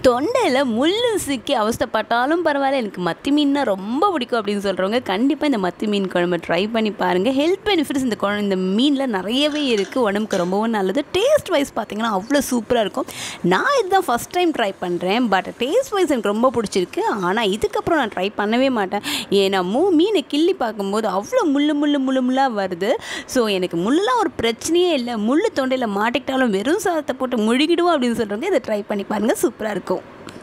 தொண்டையில் முள்ளு சிக்கி அவஸ்தைப்பட்டாலும் பரவாயில்ல எனக்கு மத்தி மீன்னா ரொம்ப பிடிக்கும் அப்படின்னு சொல்கிறவங்க கண்டிப்பாக இந்த மத்தி மீன் குழம்பு ட்ரை பண்ணி பாருங்கள் ஹெல்த் பெனிஃபிட்ஸ் இந்த குழம்பு இந்த மீனில் நிறையவே இருக்குது உடம்புக்கு ரொம்பவும் நல்லது டேஸ்ட் வைஸ் பார்த்தீங்கன்னா அவ்வளோ சூப்பராக இருக்கும் நான் இதுதான் ஃபஸ்ட் டைம் ட்ரை பண்ணுறேன் பட் டேஸ்ட் வைஸ் எனக்கு ரொம்ப பிடிச்சிருக்கு ஆனால் இதுக்கப்புறம் நான் ட்ரை பண்ணவே மாட்டேன் ஏன்னா மூ மீனை கிள்ளி பார்க்கும்போது அவ்வளோ முள்ளு முள்ளு முள்ளு முள்ளாக வருது ஸோ எனக்கு முள்ளெலாம் ஒரு பிரச்சனையே இல்லை முள்ளு தொண்டையில் மாட்டிக்கிட்டாலும் வெறும் சாதத்தை போட்டு முழுகிடுவோம் அப்படின்னு சொல்கிறவங்க இதை ட்ரை பண்ணி பாருங்கள் சூப்பராக இருக்கும்